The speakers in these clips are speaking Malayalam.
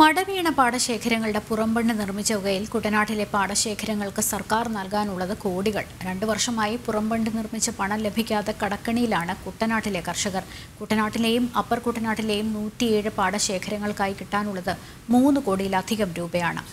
മടവീണ പാടശേഖരങ്ങളുടെ പുറംബണ്ട് നിർമ്മിച്ച തുകയിൽ കുട്ടനാട്ടിലെ പാടശേഖരങ്ങൾക്ക് സർക്കാർ നൽകാനുള്ളത് കോടികൾ രണ്ടു വർഷമായി പുറംബണ്ട് നിർമ്മിച്ച പണം ലഭിക്കാതെ കടക്കണിയിലാണ് കുട്ടനാട്ടിലെ കർഷകർ കുട്ടനാട്ടിലെയും അപ്പർ കുട്ടനാട്ടിലെയും നൂറ്റിയേഴ് പാടശേഖരങ്ങൾക്കായി കിട്ടാനുള്ളത് മൂന്ന് കോടിയിലധികം രൂപയാണ്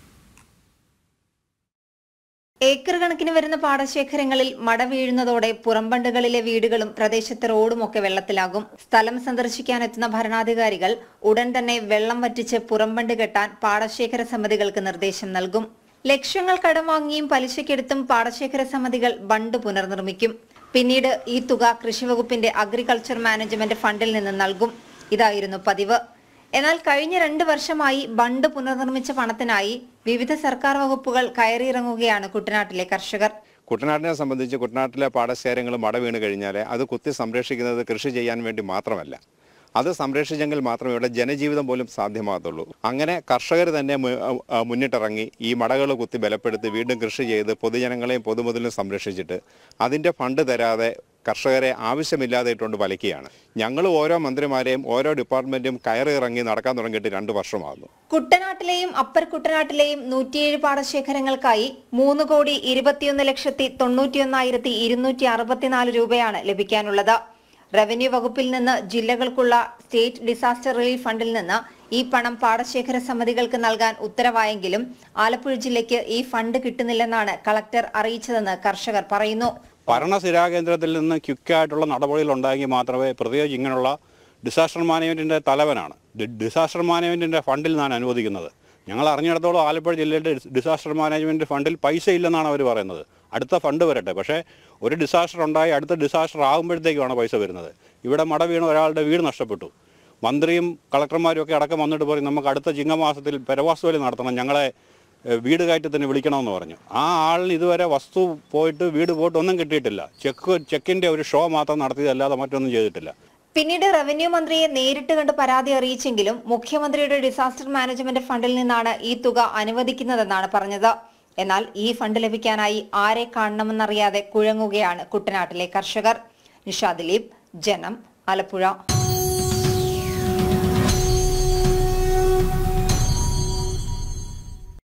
ഏക്കർ കണക്കിന് വരുന്ന പാടശേഖരങ്ങളിൽ മട വീഴുന്നതോടെ പുറംബണ്ടുകളിലെ വീടുകളും പ്രദേശത്തെ റോഡുമൊക്കെ വെള്ളത്തിലാകും സ്ഥലം സന്ദർശിക്കാനെത്തുന്ന ഭരണാധികാരികൾ ഉടൻ തന്നെ വെള്ളം വറ്റിച്ച് പുറംബണ്ട് കെട്ടാൻ പാടശേഖര സമിതികൾക്ക് നിർദ്ദേശം നൽകും ലക്ഷങ്ങൾ കടം വാങ്ങിയും പലിശക്കെടുത്തും പാടശേഖര സമിതികൾ ബണ്ട് പുനർനിർമ്മിക്കും പിന്നീട് ഈ തുക കൃഷിവകുപ്പിന്റെ അഗ്രികൾച്ചർ മാനേജ്മെന്റ് ഫണ്ടിൽ നിന്ന് നൽകും ഇതായിരുന്നു പതിവ് എന്നാൽ കഴിഞ്ഞ രണ്ട് വർഷമായി ബണ്ട് പുനർനിർമ്മിച്ച പണത്തിനായി വിവിധ സർക്കാർ വകുപ്പുകൾ കയറിയിറങ്ങുകയാണ് കുട്ടനാട്ടിലെ കർഷകർ കുട്ടനാട്ടിനെ സംബന്ധിച്ച് കുട്ടനാട്ടിലെ പാടശേഖരങ്ങൾ മട വീണ് കഴിഞ്ഞാൽ അത് കുത്തി സംരക്ഷിക്കുന്നത് കൃഷി ചെയ്യാൻ വേണ്ടി മാത്രമല്ല അത് സംരക്ഷിച്ചെങ്കിൽ മാത്രമേ ഇവിടെ ജനജീവിതം പോലും സാധ്യമാകത്തുള്ളൂ അങ്ങനെ കർഷകർ തന്നെ മു- ആ, മുന്നിട്ടിറങ്ങി ഈ മടകൾ കുത്തി ബലപ്പെടുത്തി വീണ്ടും കൃഷി ചെയ്ത് പൊതുജനങ്ങളെയും പൊതുമുതലും സംരക്ഷിച്ചിട്ട് അതിൻ്റെ ഫണ്ട് തരാതെ കർഷകരെ ആവശ്യമില്ലാതെ ഇട്ടുകൊണ്ട് വലയ്ക്കുകയാണ് ഞങ്ങൾ ഓരോ മന്ത്രിമാരെയും ഓരോ ഡിപ്പാർട്ട്മെൻറ്റും കയറി ഇറങ്ങി നടക്കാൻ തുടങ്ങിയിട്ട് രണ്ട് വർഷമാകുന്നു കുട്ടനാട്ടിലെയും അപ്പർ കുട്ടനാട്ടിലെയും നൂറ്റിയേഴ് പാടശേഖരങ്ങൾക്കായി മൂന്ന് കോടി ഇരുപത്തിയൊന്ന് ലക്ഷത്തി തൊണ്ണൂറ്റിയൊന്നായിരത്തി ഇരുന്നൂറ്റി അറുപത്തിനാല് രൂപയാണ് ലഭിക്കാനുള്ളത് റവന്യൂ വകുപ്പിൽ നിന്ന് ജില്ലകൾക്കുള്ള സ്റ്റേറ്റ് ഡിസാസ്റ്റർ റിലീഫ് ഫണ്ടിൽ നിന്ന് ഈ പണം പാടശേഖര സമിതികൾക്ക് നൽകാൻ ഉത്തരവായെങ്കിലും ആലപ്പുഴ ജില്ലയ്ക്ക് ഈ ഫണ്ട് കിട്ടുന്നില്ലെന്നാണ് കളക്ടർ അറിയിച്ചതെന്ന് കർഷകർ പറയുന്നു ഭരണസ്ഥിരാകേന്ദ്രത്തിൽ നിന്ന് ക്വിക്കായിട്ടുള്ള നടപടികൾ ഉണ്ടായെങ്കിൽ മാത്രമേ പ്രത്യേകിച്ച് ഇങ്ങനെയുള്ള ഡിസാസ്റ്റർ മാനേജ്മെൻറ്റിൻ്റെ തലവനാണ് ഡി- ഡിസാസ്റ്റർ മാനേജ്മെൻറ്റിൻ്റെ ഫണ്ടിൽ നിന്നാണ് അനുവദിക്കുന്നത് ഞങ്ങൾ അറിഞ്ഞിടത്തോളം ആലപ്പുഴ ജില്ലയുടെ ഡിസ്- ഡിസാസ്റ്റർ മാനേജ്മെൻറ്റ് ഫണ്ടിൽ പൈസ ഇല്ലെന്നാണ് അവർ പറയുന്നത് അടുത്ത ഫണ്ട് വരട്ടെ പക്ഷേ ഒരു ഡിസാസ്റ്റർ ഉണ്ടായി അടുത്ത ഡിസാസ്റ്റർ ആകുമ്പോഴത്തേക്കുമാണ് പൈസ വരുന്നത് ഇവിടെ മട വീണ് ഒരാളുടെ വീട് നഷ്ടപ്പെട്ടു മന്ത്രിയും കളക്ടർമാരും ഒക്കെ അടക്കം വന്നിട്ട് പറയും നമുക്ക് അടുത്ത ചിങ്ങമാസത്തിൽ പെരവാസുവലി നടത്തണം ഞങ്ങളെ ഏഹ്, വീട് കയറ്റത്തിന് വിളിക്കണമെന്ന് പറഞ്ഞു ആ ആളിന് ഇതുവരെ വസ്തു പോയിട്ട് വീട് പോയിട്ട് ഒന്നും കിട്ടിയിട്ടില്ല ചെക്ക് ചെക്കിൻ്റെ ഒരു ഷോ മാത്രം നടത്തിയതല്ലാതെ മറ്റൊന്നും ചെയ്തിട്ടില്ല പിന്നീട് റവന്യൂ മന്ത്രിയെ നേരിട്ട് കണ്ട് പരാതി അറിയിച്ചെങ്കിലും മുഖ്യമന്ത്രിയുടെ ഡിസാസ്റ്റർ മാനേജ്മെന്റ് ഫണ്ടിൽ നിന്നാണ് ഈ തുക അനുവദിക്കുന്നതെന്നാണ് പറഞ്ഞത് എന്നാൽ ഈ ഫണ്ട് ലഭിക്കാനായി ആരെ കാണണമെന്നറിയാതെ കുഴങ്ങുകയാണ് കുട്ടനാട്ടിലെ കർഷകർ നിഷാ ദിലീപ് ജനം ആലപ്പുഴ